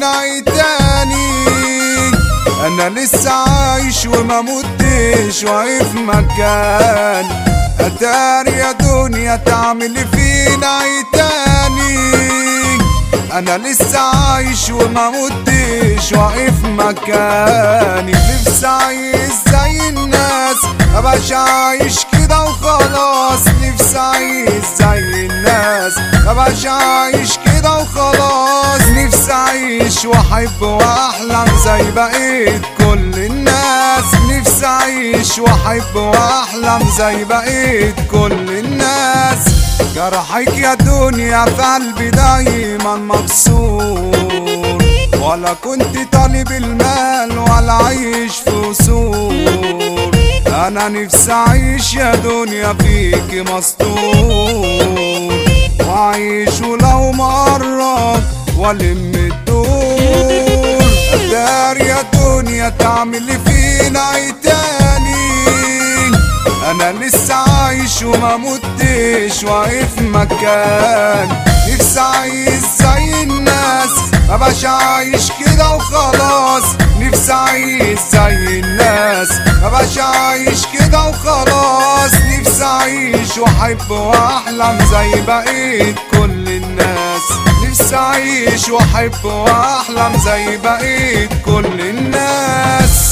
تاني انا لسه عايش وما متش واقف مكان اتاري يا دنيا تعمل فينا ايه تاني انا لسه عايش وما متش واقف مكاني نفسي عايش زي الناس مبقاش عايش كده وخلاص نفسي عايش زي الناس مبقاش عايش كده وخلاص نفسي اعيش واحب واحلم زي بقيت كل الناس نفسي اعيش واحب واحلم زي بقيت كل الناس جرحك يا دنيا في قلبي دايما مكسور ولا كنت طالب المال ولا عايش في وسور انا نفسي اعيش يا دنيا فيكي مستور وعيش ولو مقرب والم الدور قدر يا دنيا تعمل فينا ايه تاني انا لسه عايش وما متش واقف مكان نفسي اعيش زي الناس مبقاش عايش كده وخلاص نفسي اعيش زي الناس مبقاش عايش كده وخلاص نفسي اعيش واحب واحلم زي بقيت كل الناس نفسي اعيش واحب واحلم زي بقيت كل الناس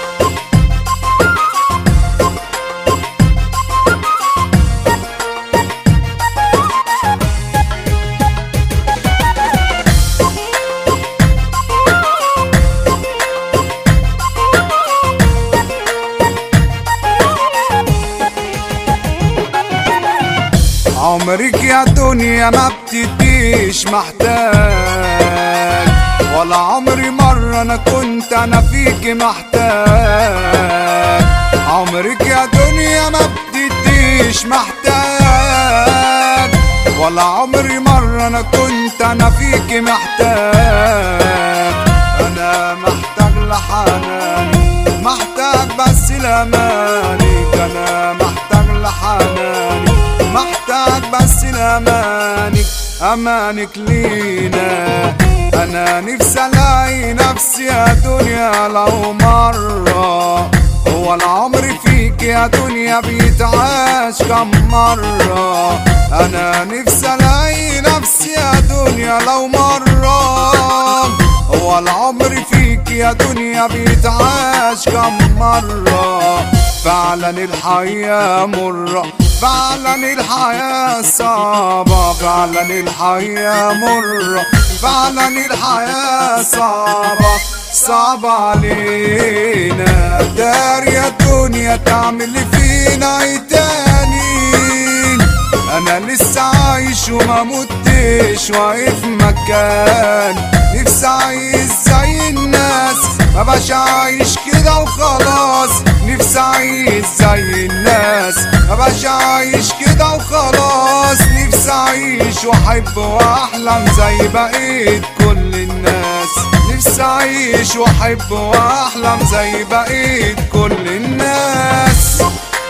عمرك يا دنيا ما بتديش محتاج ولا عمري مرة انا كنت انا فيك محتاج عمرك يا دنيا ما بتديش محتاج ولا عمري مرة انا كنت انا فيك محتاج انا محتاج لحناني محتاج بس لامانك انا محتاج لحناني محتاج بس لامانك امانك لينا انا نفسي الاقي نفسي يا دنيا لو مرة هو العمر فيك يا دنيا بيتعاش كم مرة انا نفسي الاقي نفسي يا دنيا لو مرة هو العمر فيك يا دنيا بيتعاش كم مرة فعلا الحياة مرة فعلا الحياة صعبة فعلا الحياة مرة فعلا الحياة صعبة صعبة علينا دار يا دنيا تعمل فينا ايه تاني انا لسه عايش وما متش واقف مكان نفسي اعيش زي الناس مبقاش عايش كده وخلاص نفسي اعيش زي الناس مبقاش عايش كده وخلاص نفسي اعيش واحب واحلم زي بقيت كل الناس نفسي اعيش واحب واحلم زي بقيت كل الناس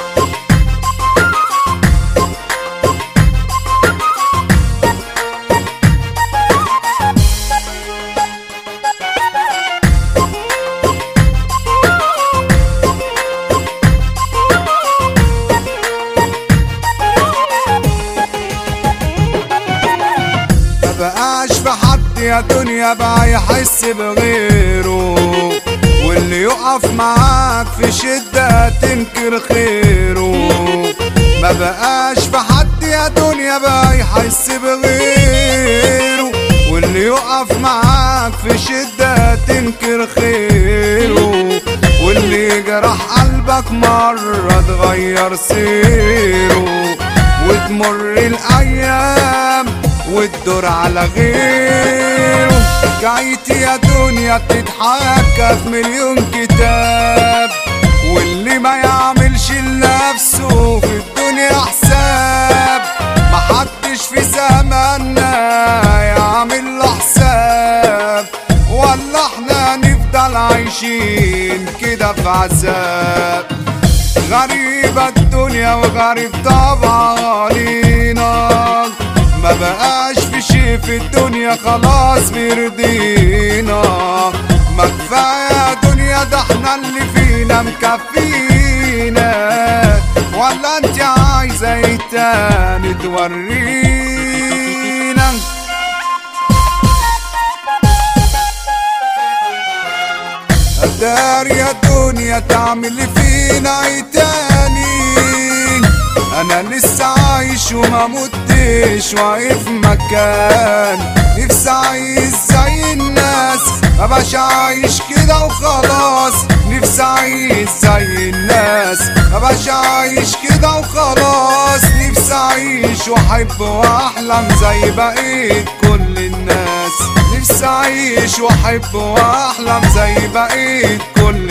مبقاش في حد يا دنيا بقى يحس بغيره واللي يقف معاك في شدة تنكر خيره ما بقاش في حد يا دنيا بقى يحس بغيره واللي يقف معاك في شدة تنكر خيره واللي جرح قلبك مرة تغير سيره وتمر الأيام وتدور على غيره حكايتي يا دنيا بتتحكى في مليون كتاب واللي ما يعملش لنفسه في الدنيا حساب محدش في زماننا يعمل له حساب ولا احنا نفضل عايشين كده في عذاب غريبة الدنيا وغريب طبعا علينا ما بقاش في شي في الدنيا خلاص بيرضينا كده مكفينا ولا انت عايزة ايه تاني تورينا قدر يا دنيا تعمل فينا ايه تاني انا لسه عايش وما متش واقف مكان نفسي اعيش زي الناس مبقاش عايش كده وخلاص نفسي اعيش زي الناس مبقاش عايش كده وخلاص نفسي اعيش واحب واحلم زي بقية كل الناس نفسي اعيش واحب واحلم زي بقية كل